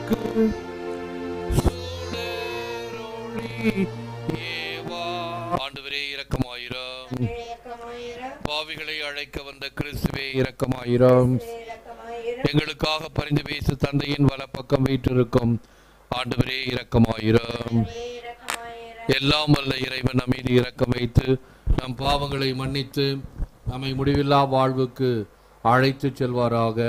எனக்கு சுடரொளி ஏவா. ஆண்டவரே இரக்கமாயிரம் பாவிகளை அழைக்க வந்த கிறிஸ்துவே இரக்கமாயிரம் எங்களுக்காக பரிந்து பேசு தந்தையின் வலப்பக்கம் வீற்றிருக்கும் ஆண்டவரே இரக்கமாயிரம் எல்லாம் வல்ல இறைவன் நம் மீது இரக்கம் வைத்து நம் பாவங்களை மன்னித்து நம்மை முடிவில்லா வாழ்வுக்கு அழைத்து செல்வாராக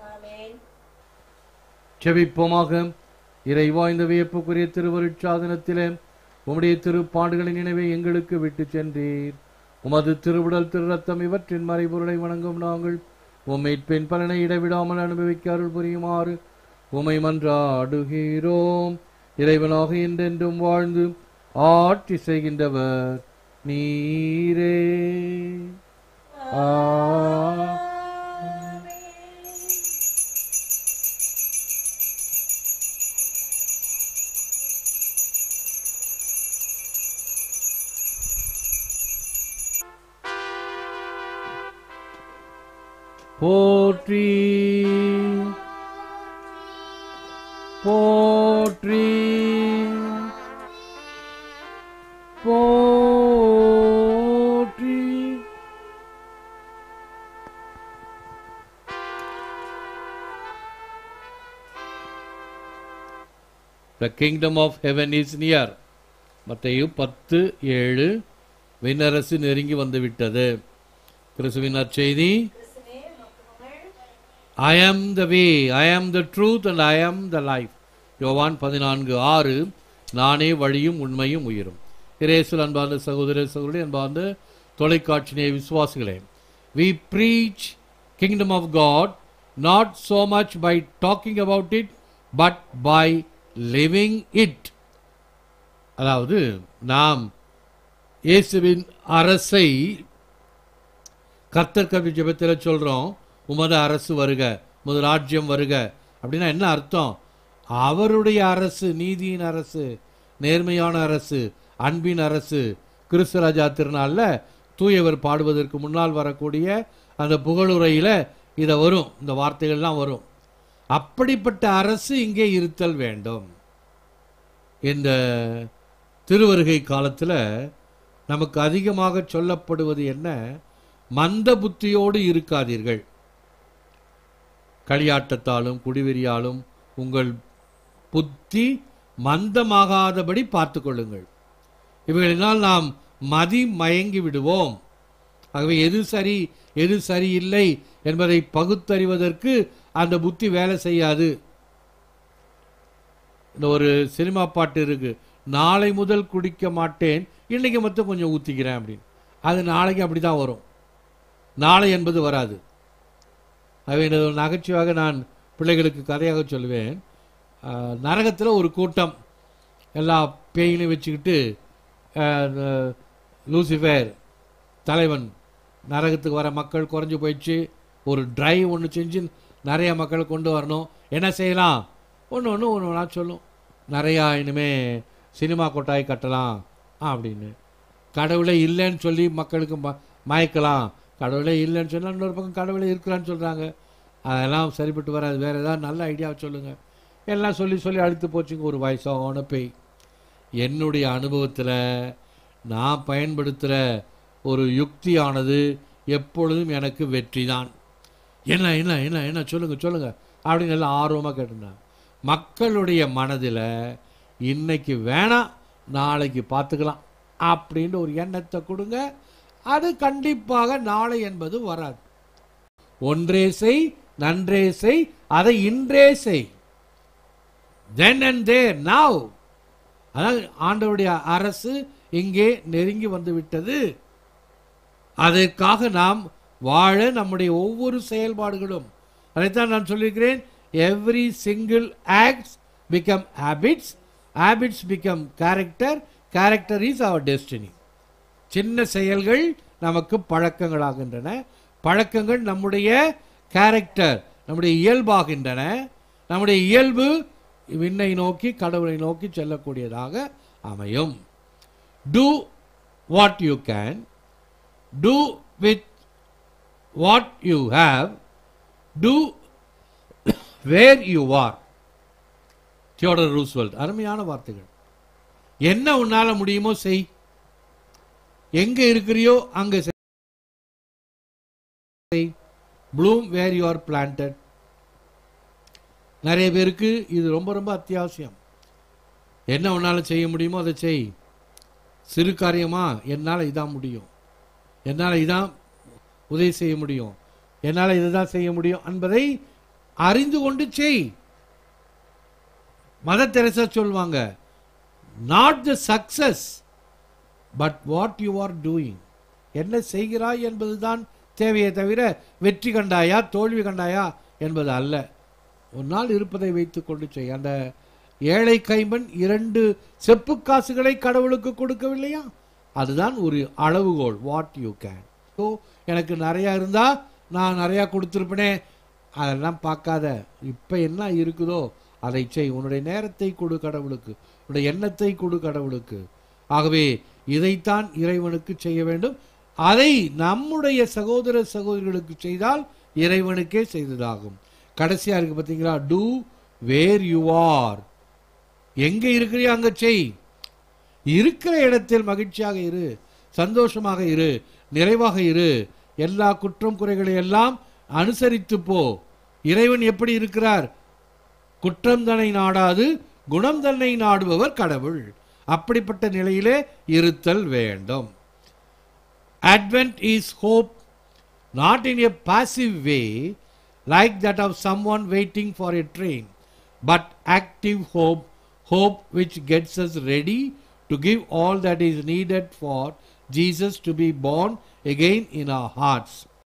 செவிப்போமாக இறைவா இந்த வியப்புக்குரிய திருவருட்சாதனத்திலே உம்முடைய திருப்பாடுகளின் நினைவை எங்களுக்கு விட்டு சென்றீர் உமது திருவுடல் திருரத்தம் இவற்றின் மறைபொருளை வணங்கும் நாங்கள் உம்மை பெண் பலனை இடைவிடாமல் அனுபவிக்க அருள் புரியுமாறு உமை மன்றாடுகிறோம் இறைவனாக என்றென்றும் வாழ்ந்து ஆட்சி செய்கின்றவர் நீரே ஆ போற்றி போற்றி போற்றி The kingdom of heaven is near. மத்தேயு பத்து ஏழு விண்ணரசு நெருங்கி வந்துவிட்டது கிறிஸ்துவின் நற்செய்தி ஐ ஆம் த வே ஐ ஆம் த ட்ரூத் அண்ட் ஐ ஆம் த லைஃப் யோவான் பதினான்கு ஆறு நானே வழியும் உண்மையும் உயிரும் இரேசுல் அன்பார்ந்த சகோதர சகோதரி அன்பார்ந்த தொலைக்காட்சி நேய விசுவாசிகளே we preach kingdom of God not so much by talking about it but by living it அதாவது நாம் இயேசுவின் அரசை கர்த்தர் கவி ஜெபத்தில் சொல்கிறோம் உமது அரசு வருக உமது ராஜ்யம் வருக அப்படின்னா என்ன அர்த்தம் அவருடைய அரசு நீதியின் அரசு நேர்மையான அரசு அன்பின் அரசு கிறிஸ்தராஜா திருநாளில் தூயவர் பாடுவதற்கு முன்னால் வரக்கூடிய அந்த புகழுரையில் இதை வரும் இந்த வார்த்தைகள்லாம் வரும் அப்படிப்பட்ட அரசு இங்கே இருத்தல் வேண்டும் இந்த திருவருகை காலத்தில் நமக்கு அதிகமாக சொல்லப்படுவது என்ன மந்த புத்தியோடு இருக்காதீர்கள் களியாட்டத்தாலும் குடிவெறியாலும் உங்கள் புத்தி மந்தமாகாதபடி பார்த்து கொள்ளுங்கள் இவைகளினால் நாம் மதி மயங்கி விடுவோம் ஆகவே எது சரி எது சரியில்லை என்பதை பகுத்தறிவதற்கு அந்த புத்தி வேலை செய்யாது இந்த ஒரு சினிமா பாட்டு இருக்கு நாளை முதல் குடிக்க மாட்டேன் இன்னைக்கு மட்டும் கொஞ்சம் ஊற்றிக்கிறேன் அப்படின்னு அது நாளைக்கு அப்படி தான் வரும் நாளை என்பது வராது ஆகவே இது ஒரு நகைச்சுவாக நான் பிள்ளைகளுக்கு கதையாக சொல்லுவேன் நரகத்தில் ஒரு கூட்டம் எல்லா பேயிலையும் வச்சுக்கிட்டு அஹ், லூசிஃபர் தலைவன் நரகத்துக்கு வர மக்கள் குறைஞ்சு போயிடுச்சு ஒரு டிரைவ் ஒன்று செஞ்சு நிறைய மக்கள் கொண்டு வரணும் என்ன செய்யலாம் ஒன்று ஒன்று ஒன்று ஒன்றா சொல்லும் நிறையா இனிமே சினிமா கொட்டாய் கட்டலாம் அப்படின்னு கடவுளே இல்லைன்னு சொல்லி மக்களுக்கு ம மயக்கலாம் கடவுளே இல்லைன்னு சொன்னால் இன்னொரு பக்கம் கடவுளே இருக்கிறான்னு சொல்கிறாங்க அதெல்லாம் சரிப்பட்டு வராது வேறு ஏதாவது நல்ல ஐடியாவை சொல்லுங்கள் எல்லாம் சொல்லி சொல்லி அழுத்து போச்சுங்க ஒரு வயசான பேய் என்னுடைய அனுபவத்தில் நான் பயன்படுத்துகிற ஒரு யுக்தியானது எப்பொழுதும் எனக்கு வெற்றி தான் என்ன என்ன என்ன என்ன சொல்லுங்கள் சொல்லுங்கள் அப்படின்னு எல்லாம் ஆர்வமாக கேட்டிருந்தாங்க மக்களுடைய மனதில் இன்னைக்கு வேணாம் நாளைக்கு பார்த்துக்கலாம் அப்படின்ற ஒரு எண்ணத்தை கொடுங்க அது கண்டிப்பாக நாளை என்பது வராது ஒன்றே செய் நன்றே செய் அதை இன்றே செய் தென் அண்ட் தேர் நாவ் அதாவது ஆண்டவருடைய அரசு இங்கே நெருங்கி வந்து விட்டது அதற்காக நாம் வாழ நம்முடைய ஒவ்வொரு செயல்பாடுகளும் அதைத்தான் நான் சொல்லியிருக்கிறேன் every single acts become habits habits become character character is our destiny சின்ன செயல்கள் நமக்கு பழக்கங்களாகின்றன பழக்கங்கள் நம்முடைய கேரக்டர் நம்முடைய இயல்பாகின்றன நம்முடைய இயல்பு விண்ணை நோக்கி கடவுளை நோக்கி செல்லக்கூடியதாக அமையும் do what you can do with what you have do where you are Theodore Roosevelt அருமையான வார்த்தைகள் என்ன உன்னால முடியுமோ செய் எங்க இருக்கிறியோ அங்க செய் bloom where you are planted நிறைய பேருக்கு இது ரொம்ப ரொம்ப அத்தியாவசியம் என்ன உன்னால செய்ய முடியுமோ அதை செய் சிறு காரியமா என்னால் இதான் முடியும் என்னால் இதான் உதவி செய்ய முடியும் என்னால் இதுதான் செய்ய முடியும் என்பதை அறிந்து கொண்டு செய் மத தெரசா சொல்லுவாங்க not the success but what you are doing என்ன செய்கிறாய் என்பதுதான் தேவையே தவிர வெற்றி கண்டாயா தோல்வி கண்டாயா என்பது அல்ல ஒரு நாள் இருப்பதை வைத்துக் கொண்டு செய் அந்த ஏழை கைம்பன் இரண்டு செப்பு காசுகளை கடவுளுக்கு கொடுக்கவில்லையா அதுதான் ஒரு அளவுகோல் வாட் யூ கேன் ஸோ எனக்கு நிறையா இருந்தா நான் நிறையா கொடுத்துருப்பேனே அதெல்லாம் பார்க்காத இப்போ என்ன இருக்குதோ அதை செய் உன்னுடைய நேரத்தை கொடு கடவுளுக்கு உன்னுடைய எண்ணத்தை கொடு கடவுளுக்கு ஆகவே இதைத்தான் இறைவனுக்கு செய்ய வேண்டும் அதை நம்முடைய சகோதர சகோதரிகளுக்கு செய்தால் இறைவனுக்கே செய்ததாகும் கடைசியா இருக்கு பார்த்தீங்களா டூ வேர் யூ ஆர் எங்க இருக்கிறியோ அங்க செய் இருக்கிற இடத்தில் மகிழ்ச்சியாக இரு சந்தோஷமாக இரு நிறைவாக இரு எல்லா குற்றம் குறைகளை எல்லாம் அனுசரித்து போ இறைவன் எப்படி இருக்கிறார் குற்றம் தன்னை நாடாது குணம் தன்னை நாடுபவர் கடவுள் அப்படிப்பட்ட நிலையிலே இருத்தல் வேண்டும் Advent is hope not in a passive way like that of someone waiting for a train, but active hope, hope which gets us ready to give all that is needed for Jesus to be born again in our hearts.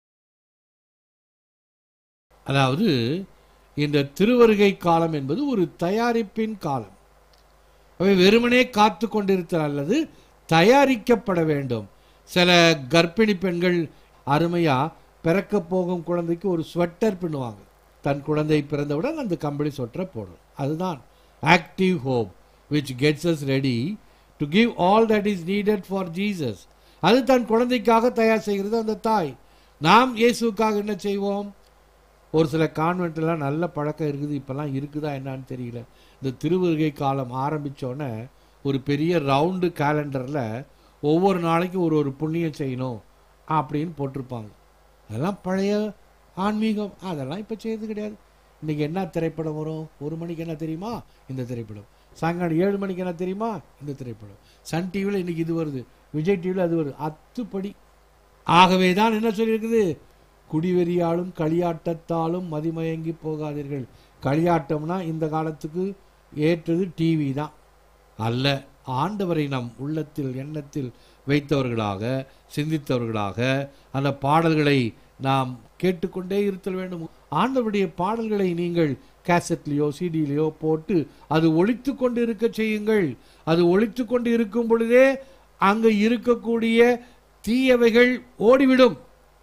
அதாவது இந்த திருவருகை காலம் என்பது ஒரு தயாரிப்பின் காலம் அவை வெறுமனே காத்து கொண்டிருத்தல் அல்லது தயாரிக்கப்பட வேண்டும் சில கர்ப்பிணி பெண்கள் அருமையா பிறக்க போகும் குழந்தைக்கு ஒரு ஸ்வெட்டர் பின்னுவாங்க தன் குழந்தை பிறந்தவுடன் அந்த கம்பளி சொட்டரை போடும் அதுதான் active hope which gets us ready to give all that is needed for Jesus அது தன் குழந்தைக்காக தயார் செய்கிறது அந்த தாய் நாம் இயேசுக்காக என்ன செய்வோம் ஒரு சில கான்வென்ட்லாம் நல்ல பழக்கம் இருக்குது இப்போல்லாம் இருக்குதா என்னன்னு தெரியல இந்த திருவருகை காலம் ஆரம்பித்தோடனே ஒரு பெரிய ரவுண்டு கேலண்டரில் ஒவ்வொரு நாளைக்கும் ஒரு ஒரு புண்ணியம் செய்யணும் அப்படின்னு போட்டிருப்பாங்க அதெல்லாம் பழைய ஆன்மீகம் அதெல்லாம் இப்போ செய்யறது கிடையாது இன்னைக்கு என்ன திரைப்படம் வரும் ஒரு மணிக்கு என்ன தெரியுமா இந்த திரைப்படம் சாயங்காலம் ஏழு மணிக்கு என்ன தெரியுமா இந்த திரைப்படம் சன் டிவியில் இன்னைக்கு இது வருது விஜய் டிவியில் அது வருது அத்துப்படி ஆகவே தான் என்ன சொல்லியிருக்குது குடிவெறியாலும் களியாட்டத்தாலும் மதிமயங்கி போகாதீர்கள் களியாட்டம்னா இந்த காலத்துக்கு ஏற்றது டிவி தான் அல்ல ஆண்டவரை நம் உள்ளத்தில் எண்ணத்தில் வைத்தவர்களாக சிந்தித்தவர்களாக அந்த பாடல்களை நாம் கேட்டுக்கொண்டே இருத்தல் வேண்டும் ஆண்டவருடைய பாடல்களை நீங்கள் கேசட்லேயோ சிடியிலையோ போட்டு அது ஒழித்து கொண்டு இருக்க செய்யுங்கள் அது ஒழித்து கொண்டு இருக்கும் பொழுதே அங்கு இருக்கக்கூடிய தீயவைகள் ஓடிவிடும்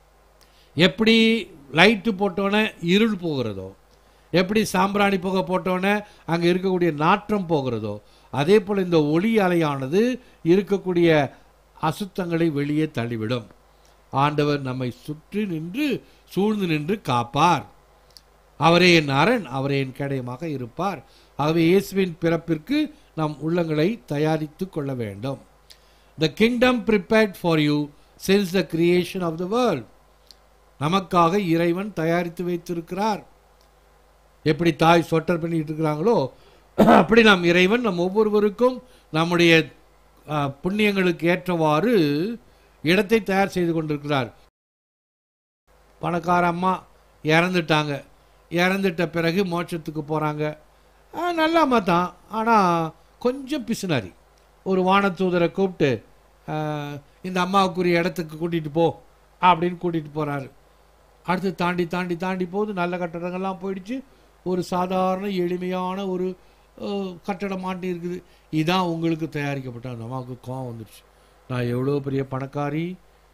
எப்படி லைட்டு போட்டோன்னே இருள் போகிறதோ எப்படி சாம்பிராணி புகை போட்டோன்னே அங்கே இருக்கக்கூடிய நாற்றம் போகிறதோ அதே போல் இந்த ஒளி அலையானது இருக்கக்கூடிய அசுத்தங்களை வெளியே தள்ளிவிடும் ஆண்டவர் நம்மை சுற்றி நின்று சூழ்ந்து நின்று காப்பார் அவரே என் அரண் அவரே என் கேடயமாக இருப்பார் ஆகவே இயேசுவின் பிறப்பிற்கு நம் உள்ளங்களை தயாரித்து கொள்ள வேண்டும் the kingdom prepared for you since the creation of the world நமக்காக இறைவன் தயாரித்து வைத்திருக்கிறார் எப்படி தாய் சொட்டர் பண்ணிட்டு இருக்கிறாங்களோ அப்படி நாம் இறைவன் நம் ஒவ்வொருவருக்கும் நம்முடைய அஹ், புண்ணியங்களுக்கு ஏற்றவாறு இடத்தை தயார் செய்து கொண்டிருக்கிறார் பணக்கார அம்மா இறந்துட்டாங்க இறந்துட்ட பிறகு மோட்சத்துக்கு போகிறாங்க நல்ல அம்மா தான் ஆனால் கொஞ்சம் பிசுனாரி ஒரு வானத்தூதரை கூப்பிட்டு அஹ், இந்த அம்மாவுக்குரிய இடத்துக்கு கூட்டிகிட்டு போ அப்படின்னு கூட்டிகிட்டு போகிறாரு அடுத்து தாண்டி தாண்டி தாண்டி போகுது நல்ல கட்டடங்கள்லாம் போயிடுச்சு ஒரு சாதாரண எளிமையான ஒரு அஹ், கட்டடம் மாட்டி இருக்குது இதான் உங்களுக்கு தயாரிக்கப்பட்ட அந்த அம்மாவுக்கு கோவம் வந்துடுச்சு நான் எவ்வளோ பெரிய பணக்காரி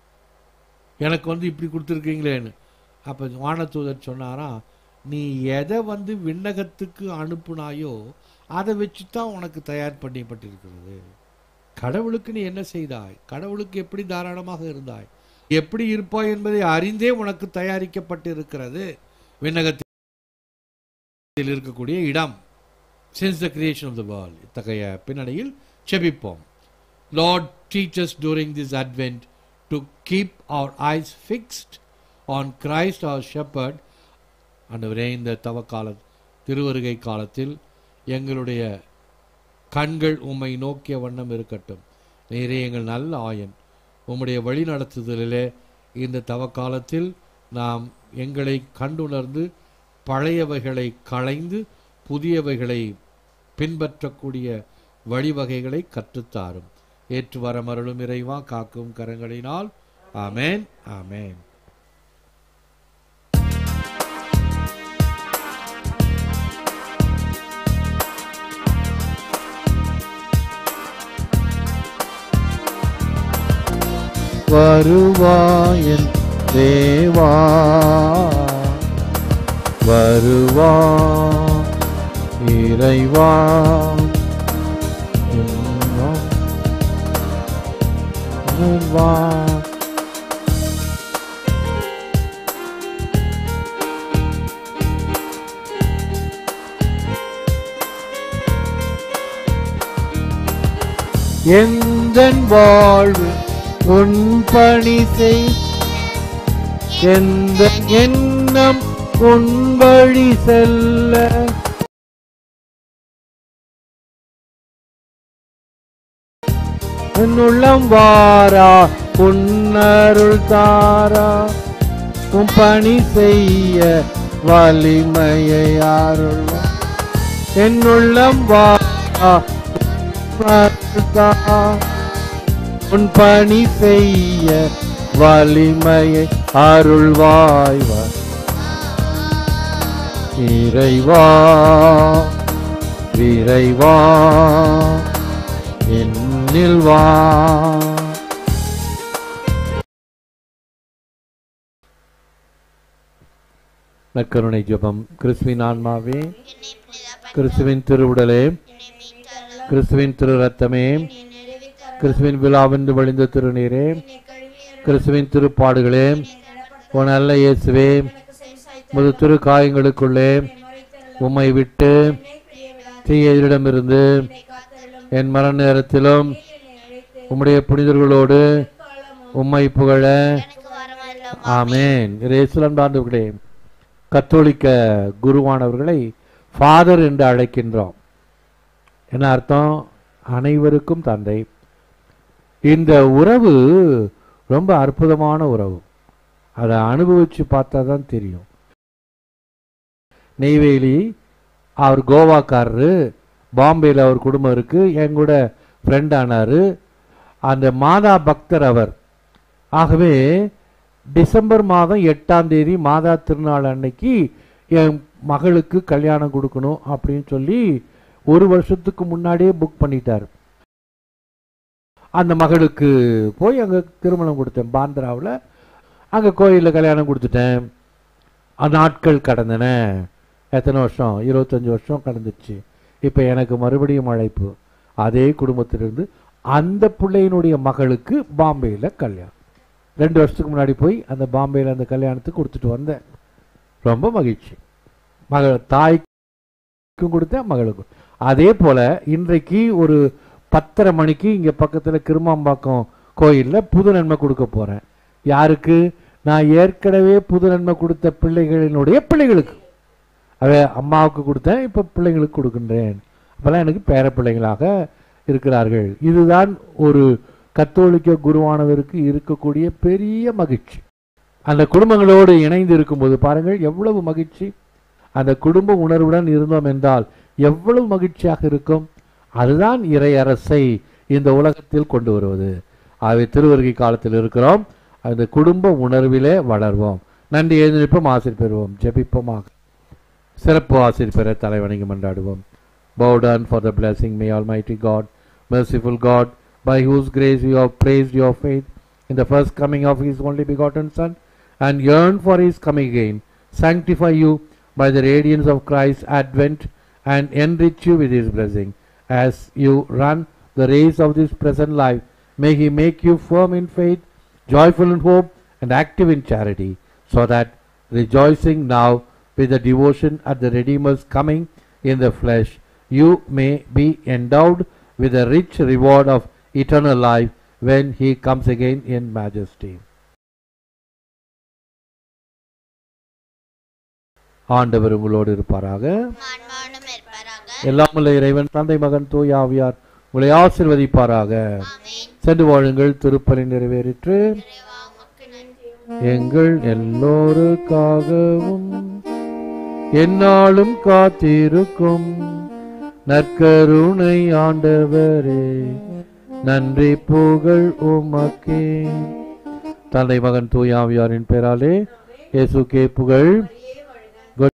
எனக்கு வந்து இப்படி கொடுத்துருக்கீங்களேன்னு அப்போ வானதூதர் சொன்னாராம் நீ எதை வந்து விண்ணகத்துக்கு அனுப்புனாயோ அதை வச்சு தான் உனக்கு தயார் பண்ணப்பட்டிருக்கிறது கடவுளுக்கு நீ என்ன செய்தாய் கடவுளுக்கு எப்படி தாராளமாக இருந்தாய் எப்படி இருப்பாய் என்பதை அறிந்தே உனக்கு தயாரிக்கப்பட்டு இருக்கிறது விண்ணகத்தில் இருக்கக்கூடிய இடம் since the creation of the world இத்தகைய பின்னணியில் செபிப்போம் Lord teachers during this advent to keep our eyes fixed on Christ our shepherd ஆண்டவரே இந்த தவக்கால திருவருகை காலத்தில் எங்களுடைய கண்கள் உம்மை நோக்கிய வண்ணம் இருக்கட்டும் நீரே எங்கள் நல்ல ஆயன் உம்முடைய வழி நடத்துதலிலே இந்த தவக்காலத்தில் நாம் எங்களை கண்டுணர்ந்து பழையவைகளை களைந்து புதியவைகளை பின்பற்றக்கூடிய வழிவகைகளை கற்றுத்தாரும் ஏற்று வரமருளும் இறைவா காக்கும் கரங்களினால் ஆமென் ஆமென் வருவாயன் தேவா வருவா இறைவா வா எந்தன் வாழ்வு உன் பணி செய் எந்த எண்ணம் உன் வழி செல்ல என் உள்ளம் வாரா உன்னருள் தாரா உன் பணி செய்ய வலிமையை அருள் என் உள்ளம் வாரா உன்னருள் தாரா உன் பணி செய்ய வலிமையை அருள்வாய்வா இறைவா இறைவா என்னில் வா நற்கருணை ஜெபம் கிறிஸ்துவின் ஆன்மாவே கிறிஸ்துவின் திருவுடலே கிறிஸ்துவின் திரு ரத்தமே கிறிஸ்துவின் விழாவென்று வழிந்த திருநீரே கிறிஸ்துவின் திருப்பாடுகளே உன் நல்ல இயேசுவே முது திரு காயங்களுக்குள்ளே உம்மை விட்டு தீயரிடமிருந்து என் மரண நேரத்திலும் உம்முடைய புனிதர்களோடு உம்மை புகழ ஆமேன் இயேசுலன் பாண்டவர்களே கத்தோலிக்க குருவானவர்களை ஃபாதர் என்று அழைக்கின்றோம் என்ன அர்த்தம் அனைவருக்கும் தந்தை இந்த உறவு ரொம்ப அற்புதமான உறவு அதை அனுபவிச்சு பார்த்தா தான் தெரியும் நெய்வேலி அவர் கோவாக்காரரு பாம்பேயில் அவர் குடும்பம் இருக்கு என் கூட ஃப்ரெண்ட் ஆனாரு அந்த மாதா பக்தர் அவர் ஆகவே டிசம்பர் மாதம் எட்டாம் தேதி மாதா திருநாள் அன்னைக்கு என் மகளுக்கு கல்யாணம் கொடுக்கணும் அப்படின்னு சொல்லி ஒரு வருஷத்துக்கு முன்னாடியே புக் பண்ணிட்டார் அந்த மகளுக்கு போய் அங்கே திருமணம் கொடுத்தேன் பாந்திராவில் அங்கே கோயிலில் கல்யாணம் கொடுத்துட்டேன் அந்த நாட்கள் கடந்தன எத்தனை வருஷம் இருபத்தஞ்சி வருஷம் கடந்துச்சு இப்போ எனக்கு மறுபடியும் அழைப்பு அதே குடும்பத்திலிருந்து அந்த பிள்ளையினுடைய மகளுக்கு பாம்பேயில் கல்யாணம் ரெண்டு வருஷத்துக்கு முன்னாடி போய் அந்த பாம்பேயில் அந்த கல்யாணத்துக்கு கொடுத்துட்டு வந்தேன் ரொம்ப மகிழ்ச்சி மகள் தாய்க்கும் கொடுத்தேன் மகளுக்கும் அதே போல இன்றைக்கு ஒரு பத்தரை மணிக்கு இங்கே பக்கத்தில் கிருமாம்பாக்கம் கோயிலில் புது நன்மை கொடுக்க போகிறேன் யாருக்கு நான் ஏற்கனவே புது நன்மை கொடுத்த பிள்ளைகளினுடைய பிள்ளைகளுக்கு அவ அம்மாவுக்கு கொடுத்தேன் இப்போ பிள்ளைங்களுக்கு கொடுக்கின்றேன் அப்போல்லாம் எனக்கு பேர பிள்ளைங்களாக இருக்கிறார்கள் இதுதான் ஒரு கத்தோலிக்க குருவானவருக்கு இருக்கக்கூடிய பெரிய மகிழ்ச்சி அந்த குடும்பங்களோடு இணைந்து இருக்கும்போது பாருங்கள் எவ்வளவு மகிழ்ச்சி அந்த குடும்ப உணர்வுடன் இருந்தோம் என்றால் எவ்வளவு மகிழ்ச்சியாக இருக்கும் அதுதான் இறையரசை இந்த உலகத்தில் கொண்டு வருவது ஆகவே திருவருகை காலத்தில் இருக்கிறோம் அந்த குடும்ப உணர்விலே வளர்வோம் நன்றி எழுந்திருப்போம் ஆசிரியர் பெறுவோம் ஜெபிப்போமாக சிறப்பு ஆசிரியர் பெற தலைவணங்கி மன்றாடுவோம் Bow down for the blessing, may Almighty God, merciful God, by whose grace you have praised your faith in the first coming of His only begotten Son, and yearn for His coming again, sanctify you by the radiance of Christ's advent, and enrich you with His blessing. As you run the race of this present life, may He make you firm in faith, joyful in hope, and active in charity, so that, rejoicing now with the devotion at the Redeemer's coming in the flesh, you may be endowed with a rich reward of eternal life when he comes again in majesty. ஆண்டவர் உங்களோடு இருப்பாராக ஆன்மானும் இருப்பாராக எல்லாமுள்ள இறைவன் தந்தை மகன் தூய் ஆவியார் உங்களை ஆசிர்வதிப்பாராக ஆமென் சென்று வாழுங்கள் திருப்பலி நிறைவேறிற்று இறைவா உமக்கு நன்றி எங்கள் எல்லோருக்காகவும் என்னாலும் காத்திருக்கும் நற்கருணை ஆண்டவரே நன்றி புகழ் உமக்கே தந்தை மகன் தூயாவியாரின் பெயராலே இயேசுக்கே புகழ்